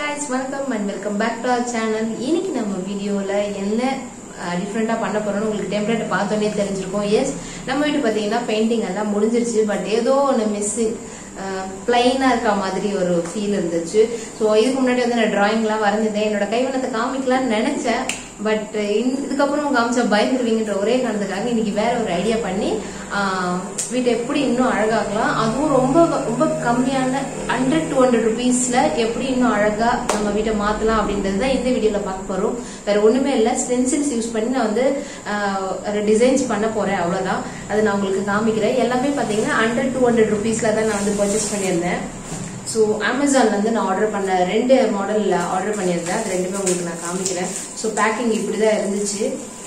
guys வணக்கம் and welcome back to our channel இன்னைக்கு நம்ம வீடியோவில் என்ன டிஃப்ரெண்ட்டாக பண்ண போறோம்னு உங்களுக்கு டெம்ப்ளேட் பார்த்தோன்னே தெரிஞ்சிருக்கும் எஸ் நம்ம வீட்டு பார்த்தீங்கன்னா பெயிண்டிங் எல்லாம் முடிஞ்சிருச்சு பட் ஏதோ ஒன்று மிஸ்ஸிங் பிளைனாக இருக்க மாதிரி ஒரு ஃபீல் இருந்துச்சு ஸோ இதுக்கு முன்னாடி வந்து நான் டிராயிங்லாம் வரைஞ்சிட்டேன் என்னோட கைவண்ணத்தை காமிக்கலாம்னு நினச்சேன் பட் இதுக்கப்புறம் காமிச்சா பயந்துருவீங்கன்ற ஒரே காரணத்துக்காக இன்னைக்கு வேற ஒரு ஐடியா பண்ணி ஆஹ், வீட்டை எப்படி இன்னும் அழகாக்கலாம் அதுவும் ரொம்ப ரொம்ப கம்மியான ஹண்ட்ரட் டூ ஹண்ட்ரட் ருபீஸ்ல எப்படி இன்னும் அழகா நம்ம வீட்டை மாத்தலாம் அப்படின்றது தான் இந்த வீடியோல பார்க்க போறோம் வேற ஒண்ணுமே இல்ல ஸ்டென்சில்ஸ் யூஸ் பண்ணி நான் வந்து டிசைன்ஸ் பண்ண போறேன் அவ்வளவுதான் அது நான் உங்களுக்கு காமிக்கிறேன் எல்லாமே பாத்தீங்கன்னா ஹண்ட்ரட் டூ ஹண்ட்ரட் ருபீஸ்ல தான் நான் வந்து பர்ச்சேஸ் பண்ணியிருந்தேன் ஸோ அமேசான்ல இருந்து நான் ஆர்டர் பண்ண ரெண்டு மாடல் ஆர்டர் பண்ணியிருந்தேன் அது ரெண்டுமே உங்களுக்கு நான் காமிக்கிறேன் ஸோ பேக்கிங் இப்படிதான் இருந்துச்சு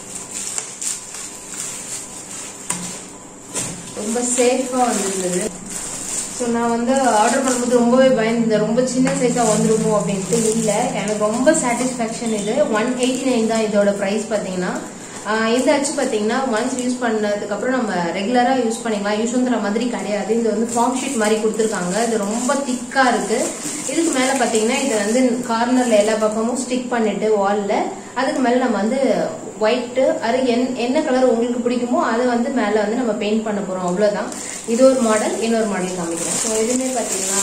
ரொம்ப சேஃபா வந்திருந்தது ஸோ நான் வந்து ஆர்டர் பண்ணும்போது ரொம்பவே பயந்துருந்தேன் ரொம்ப சின்ன சைஸா வந்துருமோ அப்படின்ட்டு இல்லை எனக்கு ரொம்ப சாட்டிஸ்ஃபேக்ஷன் இது ஒன் எயிட்டி நைன் தான் இதோட ப்ரைஸ் பார்த்தீங்கன்னா ஆஹ் இந்த அச்சு பார்த்தீங்கன்னா ஒன்ஸ் யூஸ் பண்ணதுக்கு அப்புறம் நம்ம ரெகுலரா யூஸ் பண்ணிக்கலாம் யூஸ்ன்ற மாதிரி கிடையாது இது வந்து ஃபார்ம் ஷீட் மாதிரி கொடுத்துருக்காங்க இது ரொம்ப திக்கா இருக்கு இதுக்கு மேல பார்த்தீங்கன்னா இதை வந்து கார்னர்ல எல்லா பக்கமும் ஸ்டிக் பண்ணிட்டு வால்ல அதுக்கு மேல நம்ம வந்து ஒயிட் அது என்- என்ன கலர் உங்களுக்கு பிடிக்குமோ அதை வந்து மேல வந்து நம்ம பெயிண்ட் பண்ண போறோம் அவ்வளவுதான் இது ஒரு மாடல் இன்னொரு மாடல் காமிக்கிறேன் ஸோ இதுவுமே பார்த்தீங்கன்னா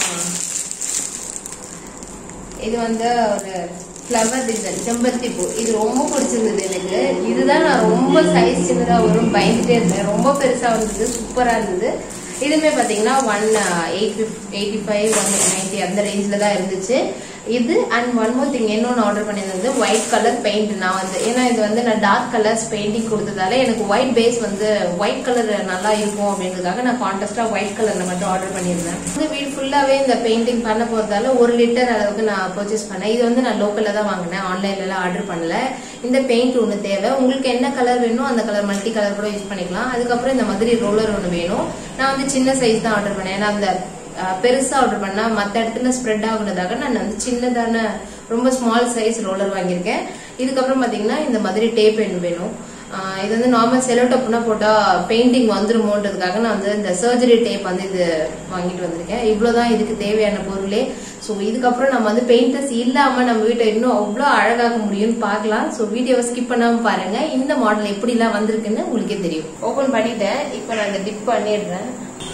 இது வந்து ஒரு ஃப்ளவர் டிசைன் செம்பருத்தி பூ இது ரொம்ப பிடிச்சிருந்தது எனக்கு இதுதான் நான் ரொம்ப சைஸ் சின்னதா வரும் பயந்துட்டே இருந்தேன் ரொம்ப பெருசா வந்தது சூப்பரா இருந்தது இதுவுமே பாத்தீங்கன்னா one eight eighty five one ninety அந்த ரேஞ்சில் தான் இருந்துச்சு இது அண்ட் ஒன் மோர் திங் இன்னொன்று ஆர்டர் பண்ணியிருந்தது ஒயிட் கலர் பெயிண்ட் நான் வந்து ஏன்னா இது வந்து நான் டார்க் கலர்ஸ் பெயிண்டிங் கொடுத்ததால எனக்கு ஒயிட் பேஸ் வந்து ஒயிட் கலர் நல்லா இருக்கும் அப்படின்றதுக்காக நான் கான்டெஸ்டா ஒயிட் கலர்ல மட்டும் ஆர்டர் பண்ணியிருந்தேன் இந்த வீடு ஃபுல்லாவே இந்த பெயிண்டிங் பண்ண போறதால ஒரு லிட்டர் அளவுக்கு நான் பர்ச்சேஸ் பண்ணேன் இது வந்து நான் லோக்கல்ல தான் வாங்கினேன் ஆன்லைன்ல எல்லாம் ஆர்டர் பண்ணல இந்த பெயிண்ட் ஒன்று தேவை உங்களுக்கு என்ன கலர் வேணும் அந்த கலர் மல்டி கலர் கூட யூஸ் பண்ணிக்கலாம் அதுக்கப்புறம் இந்த மாதிரி ரோலர் ஒன்று வேணும் நான் வந்து சின்ன சைஸ் தான் ஆர்டர் பண்ணேன் ஏன்னா அந்த அஹ், பெருசா ஆர்டர் பண்ணா மத்த இடத்துல ஸ்ப்ரெட் ஆகுனதாக நான் வந்து சின்னதான ரொம்ப ஸ்மால் சைஸ் ரோலர் வாங்கியிருக்கேன் இதுக்கப்புறம் பாத்தீங்கன்னா இந்த மாதிரி டேப் பென் வேணும் ஆஹ் இது வந்து நார்மல் செலோ டப்புனா போட்டா பெயிண்டிங் வந்துருமோன்றதுக்காக நான் வந்து இந்த சர்ஜரி டேப் வந்து இது வாங்கிட்டு வந்திருக்கேன் இவ்வளவுதான் இதுக்கு தேவையான பொருளே ஸோ இதுக்கப்புறம் நம்ம வந்து பெயிண்டர்ஸ் இல்லாம நம்ம வீட்டை இன்னும் அவ்வளோ அழகாக்க முடியும்னு பார்க்கலாம் ஸோ வீடியோவை ஸ்கிப் பண்ணாம பாருங்க இந்த மாடல் எப்படிலாம் வந்திருக்குன்னு உங்களுக்கே தெரியும் ஓபன் பண்ணிட்டேன் இப்போ நான் இதை டிப் பண்ணிடுறேன்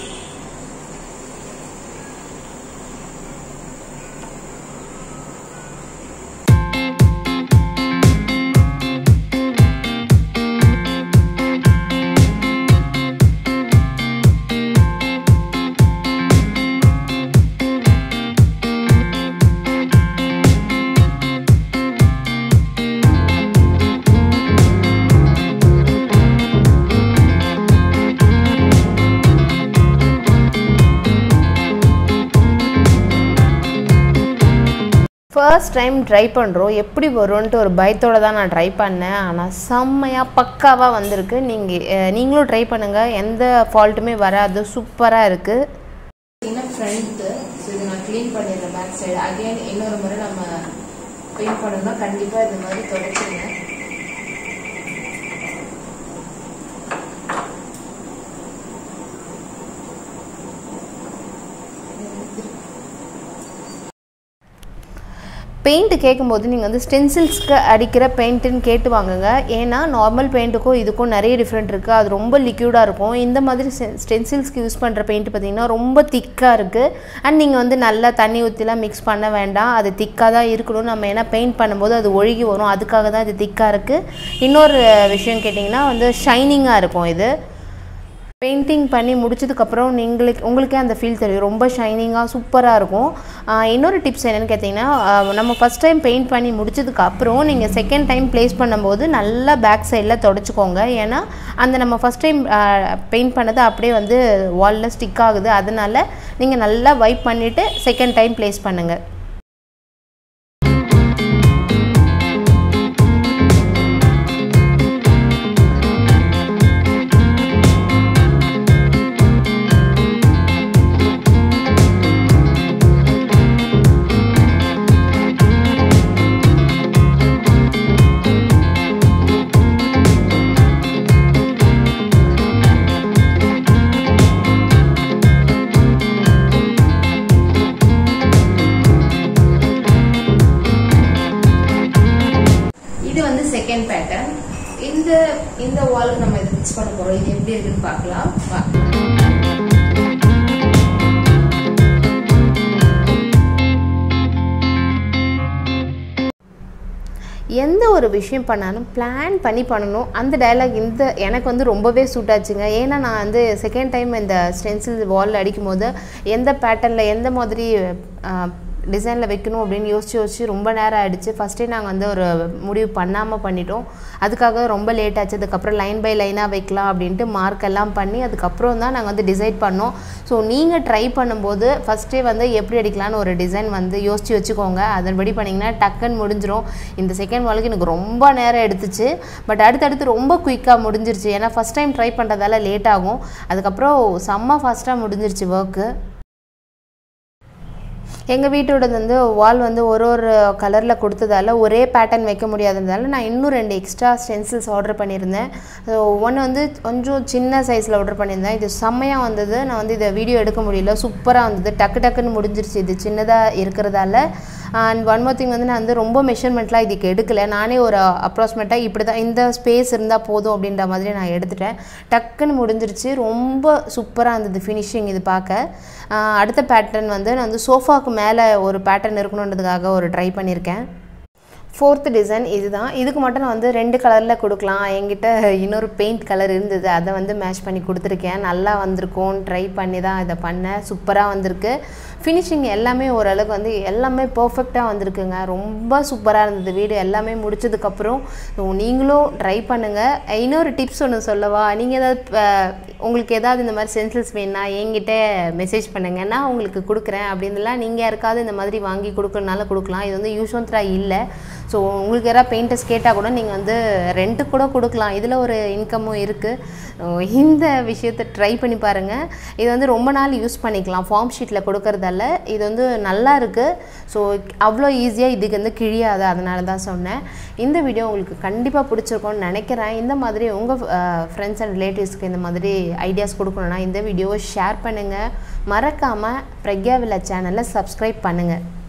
ஃபர்ஸ்ட் டைம் ட்ரை பண்ணுறோம் எப்படி வரும்ன்ட்டு ஒரு பயத்தோட தான் நான் ட்ரை பண்ணேன் ஆனால் செம்மையாக பக்காவாக வந்திருக்கு நீங்கள் நீங்களும் ட்ரை பண்ணுங்கள் எந்த ஃபால்ட்டுமே வராது சூப்பராக இருக்குது பார்த்தீங்கன்னா ஃப்ரண்ட்டு ஸோ இது நான் க்ளீன் பண்ணிடுறேன் பேக் சைடு அகைன் இன்னொரு முறை நம்ம பெயிண்ட் பண்ணணும்னா கண்டிப்பாக இந்த மாதிரி தொடச்சிருங்க பெயிண்ட் கேட்கும்போது நீங்கள் வந்து ஸ்டென்சில்ஸ்க்கு அடிக்கிற பெயிண்ட்டுன்னு கேட்டு வாங்குங்க ஏன்னா நார்மல் பெயிண்ட்டுக்கும் இதுக்கும் நிறைய டிஃப்ரெண்ட் இருக்குது அது ரொம்ப லிக்யூடாக இருக்கும் இந்த மாதிரி ஸ்டென்சில்ஸ்க்கு யூஸ் பண்ணுற பெயிண்ட் பார்த்தீங்கன்னா ரொம்ப திக்காக இருக்குது அண்ட் நீங்கள் வந்து நல்லா தண்ணி ஊற்றிலாம் மிக்ஸ் பண்ண வேண்டாம் அது திக்காக தான் இருக்கணும் நம்ம ஏன்னா பெயிண்ட் பண்ணும்போது அது ஒழுகி வரும் அதுக்காக தான் இது திக்காக இருக்குது இன்னொரு விஷயம் கேட்டிங்கன்னா வந்து ஷைனிங்காக இருக்கும் இது பெயிண்டிங் பண்ணி முடிச்சதுக்கப்புறம் நீங்களுக்கு உங்களுக்கே அந்த ஃபீல் தெரியும் ரொம்ப ஷைனிங்காக சூப்பராக இருக்கும் ஆஹ் இன்னொரு டிப்ஸ் என்னென்னு கேட்டிங்கன்னா ஆஹ் நம்ம ஃபஸ்ட் டைம் பெயிண்ட் பண்ணி முடிச்சதுக்கப்புறம் நீங்கள் செகண்ட் டைம் ப்ளேஸ் பண்ணும்போது நல்லா பேக் சைடில் தொடச்சிக்கோங்க ஏன்னா அந்த நம்ம ஃபஸ்ட் டைம் பெயிண்ட் பண்ணது அப்படியே வந்து வாலில் ஸ்டிக் ஆகுது அதனால நீங்கள் நல்லா வைப் பண்ணிவிட்டு செகண்ட் டைம் ப்ளேஸ் பண்ணுங்கள் செகண்ட் பேட்டர்ன் இந்த இந்த வாலுக்கு நம்ம இதை ஃபிக்ஸ் பண்ண போறோம் இது எப்படி இருக்குன்னு பார்க்கலாம் வா. எந்த ஒரு விஷயம் பண்ணாலும் பிளான் பண்ணி பண்ணணும் அந்த டயலாக் இந்த எனக்கு வந்து ரொம்பவே சூட் ஆச்சுங்க ஏன்னா நான் வந்து செகண்ட் டைம் இந்த ஸ்டென்சில் வாலில் அடிக்கும் போது எந்த பேட்டர்னில் எந்த மாதிரி டிசைனில் வைக்கணும் அப்படின்னு யோசிச்சு யோசிச்சு ரொம்ப நேரம் ஆயிடுச்சு ஃபஸ்ட்டே நாங்கள் வந்து ஒரு முடிவு பண்ணாமல் பண்ணிட்டோம் அதுக்காக ரொம்ப லேட் ஆச்சு அதுக்கப்புறம் லைன் பை லைனாக வைக்கலாம் அப்படின்ட்டு மார்க் எல்லாம் பண்ணி அதுக்கப்புறம் தான் நாங்கள் வந்து டிசைட் பண்ணோம் ஸோ நீங்கள் ட்ரை பண்ணும்போது ஃபஸ்ட்டே வந்து எப்படி அடிக்கலாம்னு ஒரு டிசைன் வந்து யோசிச்சு வச்சுக்கோங்க அதன்படி பண்ணிங்கன்னா டக்குன்னு முடிஞ்சிரும் இந்த செகண்ட் வாலுக்கு எனக்கு ரொம்ப நேரம் எடுத்துச்சு பட் அடுத்தடுத்து ரொம்ப குயிக்காக முடிஞ்சிருச்சு ஏன்னா ஃபஸ்ட் டைம் ட்ரை பண்ணுறதால லேட் ஆகும் அதுக்கப்புறம் செம்ம ஃபாஸ்ட்டாக முடிஞ்சிருச்சு ஒர்க்கு எங்கள் வீட்டோட வந்து வால் வந்து ஒரு ஒரு கலரில் கொடுத்ததால ஒரே பேட்டர்ன் வைக்க முடியாததால நான் இன்னும் ரெண்டு எக்ஸ்ட்ரா ஸ்டென்சில்ஸ் ஆர்டர் பண்ணியிருந்தேன் ஸோ ஒன்று வந்து கொஞ்சம் சின்ன சைஸில் ஆர்டர் பண்ணியிருந்தேன் இது செம்மையாக வந்தது நான் வந்து இதை வீடியோ எடுக்க முடியல சூப்பராக வந்தது டக்கு டக்குன்னு முடிஞ்சிருச்சு இது சின்னதாக இருக்கிறதால அண்ட் ஒன் மோர் திங் வந்து நான் வந்து ரொம்ப மெஷர்மெண்ட்லாம் இதுக்கு எடுக்கலை நானே ஒரு அப்ராக்சிமேட்டாக இப்படி தான் இந்த ஸ்பேஸ் இருந்தால் போதும் அப்படின்ற மாதிரி நான் எடுத்துட்டேன் டக்குன்னு முடிஞ்சிருச்சு ரொம்ப சூப்பராக இருந்தது ஃபினிஷிங் இது பார்க்க ஆஹ் அடுத்த பேட்டர்ன் வந்து நான் வந்து சோஃபாவுக்கு மேலே ஒரு பேட்டர்ன் இருக்கணுன்றதுக்காக ஒரு ட்ரை பண்ணியிருக்கேன் ஃபோர்த்து டிசைன் இதுதான் இதுக்கு மட்டும் நான் வந்து ரெண்டு கலரில் கொடுக்கலாம் என்கிட்ட இன்னொரு பெயிண்ட் கலர் இருந்தது அதை வந்து மேட்ச் பண்ணி கொடுத்துருக்கேன் நல்லா வந்திருக்கும் ட்ரை பண்ணி தான் இதை பண்ணேன் சூப்பராக வந்திருக்கு ஃபினிஷிங் எல்லாமே ஓரளவுக்கு வந்து எல்லாமே பர்ஃபெக்டாக வந்திருக்குங்க ரொம்ப சூப்பராக இருந்தது வீடு எல்லாமே முடிச்சதுக்கப்புறம் நீங்களும் ட்ரை பண்ணுங்கள் இன்னொரு டிப்ஸ் ஒன்று சொல்லவா நீங்கள் ஏதாவது அஹ், உங்களுக்கு ஏதாவது இந்த மாதிரி சென்சில்ஸ் வேணும்னா என்கிட்ட மெசேஜ் பண்ணுங்க நான் உங்களுக்கு கொடுக்குறேன் அப்படின்லாம் நீங்கள் யாருக்காவது இந்த மாதிரி வாங்கி கொடுக்கறனால கொடுக்கலாம் இது வந்து யூஸ்வந்த்ரா இல்லை ஸோ உங்களுக்கு யாராவது பெயிண்டர்ஸ் கேட்டால் கூட நீங்கள் வந்து ரெண்ட்டு கூட கொடுக்கலாம் இதில் ஒரு இன்கமும் இருக்குது இந்த விஷயத்தை ட்ரை பண்ணி பாருங்கள் இது வந்து ரொம்ப நாள் யூஸ் பண்ணிக்கலாம் ஃபார்ம் ஷீட்டில் கொடுக்கறதால இது வந்து நல்லா இருக்குது ஸோ அவ்வளோ ஈஸியாக இதுக்கு வந்து கிழியாது அதனால தான் சொன்னேன் இந்த வீடியோ உங்களுக்கு கண்டிப்பாக பிடிச்சிருக்கும்னு நினைக்கிறேன் இந்த மாதிரி உங்கள் ஃப்ரெண்ட்ஸ் அண்ட் ரிலேட்டிவ்ஸ்க்கு இந்த மாதிரி ஐடியாஸ் கொடுக்கணுன்னா இந்த வீடியோவை ஷேர் பண்ணுங்கள் மறக்காமல் பிரக்யா வில்லா சேனலை சப்ஸ்கிரைப் பண்ணுங்கள்